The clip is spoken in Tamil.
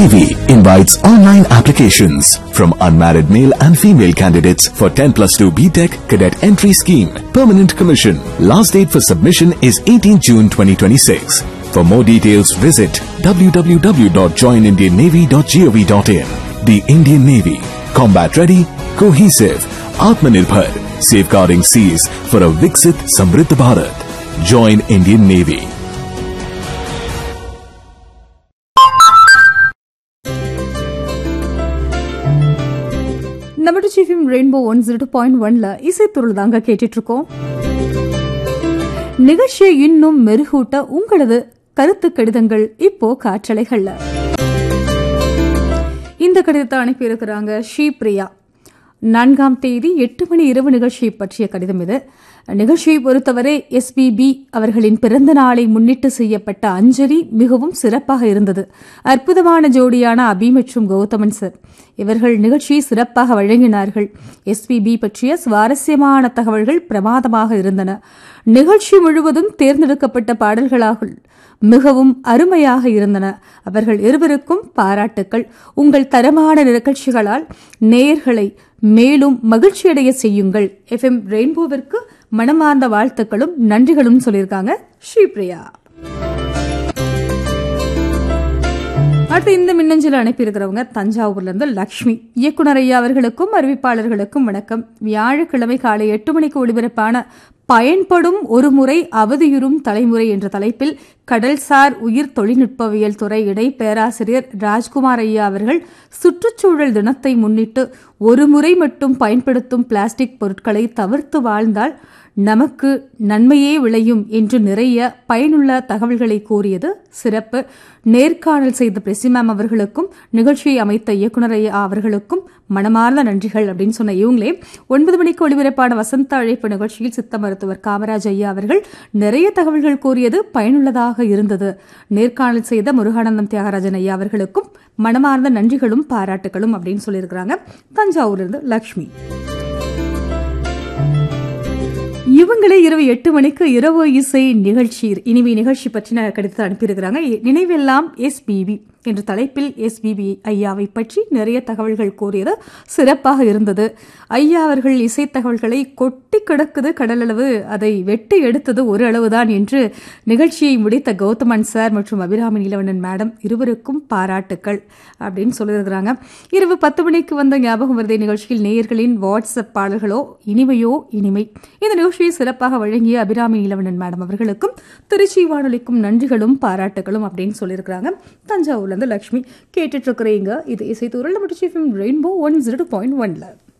Navy invites online applications from unmarried male and female candidates for 10 plus 2 BTEC cadet entry scheme. Permanent commission. Last date for submission is 18 June 2026. For more details, visit www.joinindiannavy.gov.in. The Indian Navy. Combat ready, cohesive, Atmanirbhar. Safeguarding seas for a Viksit Samriddh Bharat. Join Indian Navy. நம்ம சீஃபிம் rainbow one zero two point ஒன்ல இசைத்துருள் தாங்க கேட்டுட்டு இருக்கோம் நிகழ்ச்சியை இன்னும் மெருகூட்ட உங்களது கருத்து கடிதங்கள் இப்போ காற்றலைகள்ல இந்த கடிதத்தை அனுப்பியிருக்கிறாங்க ஸ்ரீபிரியா நான்காம் தேதி எட்டு மணி இரவு நிகழ்ச்சியை பற்றிய கடிதம் இது நிகழ்ச்சியை பொறுத்தவரை எஸ்பிபி அவர்களின் பிறந்த நாளை முன்னிட்டு செய்யப்பட்ட அஞ்சலி மிகவும் சிறப்பாக இருந்தது அற்புதமான ஜோடியான அபி மற்றும் கௌதமன் சார் இவர்கள் நிகழ்ச்சியை சிறப்பாக வழங்கினார்கள் எஸ்பிபி பற்றிய சுவாரஸ்யமான தகவல்கள் பிரமாதமாக இருந்தன நிகழ்ச்சி முழுவதும் தேர்ந்தெடுக்கப்பட்ட பாடல்களாக மிகவும் அருமையாக இருந்தன அவர்கள் இருவருக்கும் பாராட்டுக்கள் உங்கள் தரமான நிகழ்ச்சிகளால் நேயர்களை மேலும் மகிழ்ச்சியடைய செய்யுங்கள் எஃப்எம் ரெயின்போவிற்கு மனமார்ந்த வாழ்த்துக்களும் நன்றிகளும் சொல்லியிருக்காங்க ஸ்ரீபிரியா அடுத்து இந்த மின்னஞ்சல் அனுப்பியிருக்கிறவங்க தஞ்சாவூர்ல இருந்து லக்ஷ்மி இயக்குனர் ஐயா அவர்களுக்கும் அறிவிப்பாளர்களுக்கும் வணக்கம் வியாழக்கிழமை காலை எட்டு மணிக்கு ஒளிபரப்பான பயன்படும் ஒரு முறை அவதியுறும் தலைமுறை என்ற தலைப்பில் கடல்சார் உயிர் தொழில்நுட்பவியல் துறை இடை பேராசிரியர் ராஜ்குமார் ஐயா அவர்கள் சுற்றுச்சூழல் தினத்தை முன்னிட்டு ஒரு முறை மட்டும் பயன்படுத்தும் பிளாஸ்டிக் பொருட்களை தவிர்த்து வாழ்ந்தால் நமக்கு நன்மையே விளையும் என்று நிறைய பயனுள்ள தகவல்களை கூறியது சிறப்பு நேர்காணல் செய்த பிரசிமேம் அவர்களுக்கும் நிகழ்ச்சியை அமைத்த இயக்குனர் ஐயா அவர்களுக்கும் மனமார்ந்த நன்றிகள் அப்படின்னு சொன்ன இவங்களே ஒன்பது மணிக்கு ஒளிபரப்பான வசந்த அழைப்பு நிகழ்ச்சியில் சித்த மருத்துவர் காமராஜ் ஐயா அவர்கள் நிறைய தகவல்கள் கூறியது பயனுள்ளதாக இருந்தது நேர்காணல் செய்த முருகானந்தம் தியாகராஜன் ஐயா அவர்களுக்கும் மனமார்ந்த நன்றிகளும் பாராட்டுகளும் அப்படின்னு சொல்லியிருக்கிறாங்க தஞ்சாவூர்லேருந்து லக்ஷ்மி இவங்களே இரவு எட்டு மணிக்கு இரவு இசை நிகழ்ச்சி இனிமே நிகழ்ச்சி பற்றின கடிதத்தை அனுப்பியிருக்கிறாங்க நினைவெல்லாம் எஸ்பிபி என்ற தலைப்பில் எஸ்பிபி ஐயாவை பற்றி நிறைய தகவல்கள் கூறியது சிறப்பாக இருந்தது ஐயா அவர்கள் இசை தகவல்களை கொட்டி கிடக்குது கடலளவு அதை வெட்டி எடுத்தது ஒரு அளவுதான் என்று நிகழ்ச்சியை முடித்த கௌதமன் சார் மற்றும் அபிராமி நீலவண்ணன் மேடம் இருவருக்கும் பாராட்டுக்கள் அப்படின்னு சொல்லியிருக்கிறாங்க இரவு பத்து மணிக்கு வந்த ஞாபகம் வருதை நிகழ்ச்சியில் நேயர்களின் வாட்ஸ்அப் பாடல்களோ இனிமையோ இனிமை இந்த நிகழ்ச்சியை சிறப்பாக வழங்கிய அபிராமி நீலவண்ணன் மேடம் அவர்களுக்கும் திருச்சி வானொலிக்கும் நன்றிகளும் பாராட்டுகளும் அப்படின்னு சொல்லியிருக்கிறாங்க தஞ்சாவூர்ல இருந்து லக்ஷ்மி கேட்டுட்டு இருக்கிறீங்க இது இசைத்தூரில் நம்ம ரெயின்போ ஒன் ஜீரோ பாயிண்ட் ஒன்ல